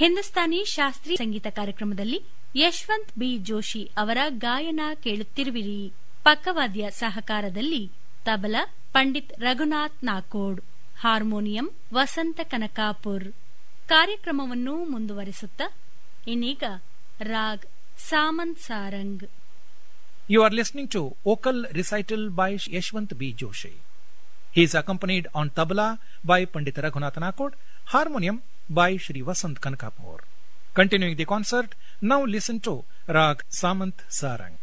ಹಿಂದೂಸ್ತಾನಿ ಶಾಸ್ತ್ರೀಯ ಸಂಗೀತ ಕಾರ್ಯಕ್ರಮದಲ್ಲಿ ಯಶವಂತ್ ಬಿ ಜೋಶಿ ಅವರ ಗಾಯನ ಕೇಳುತ್ತಿರುವಿರಿ ಪಕ್ಕವಾದ್ಯ ಸಹಕಾರದಲ್ಲಿ ತಬಲ ಪಂಡಿತ್ ರಘುನಾಥ್ ನಾಕೋಡ್ ಹಾರ್ಮೋನಿಯಂ ವಸಂತ ಕನಕಾಪುರ್ ಕಾರ್ಯಕ್ರಮವನ್ನು ಮುಂದುವರಿಸುತ್ತಾ ಇನ್ನೀಗ raag ಸಾಮಂತ್ Sarang You are listening to vocal recital by Yashwant B. Joshi. He is accompanied on tabla by Pandit Raghunath Nakod, harmonium by Shri Vasant Kankapur. Continuing the concert, now listen to Rag Samant Sarang.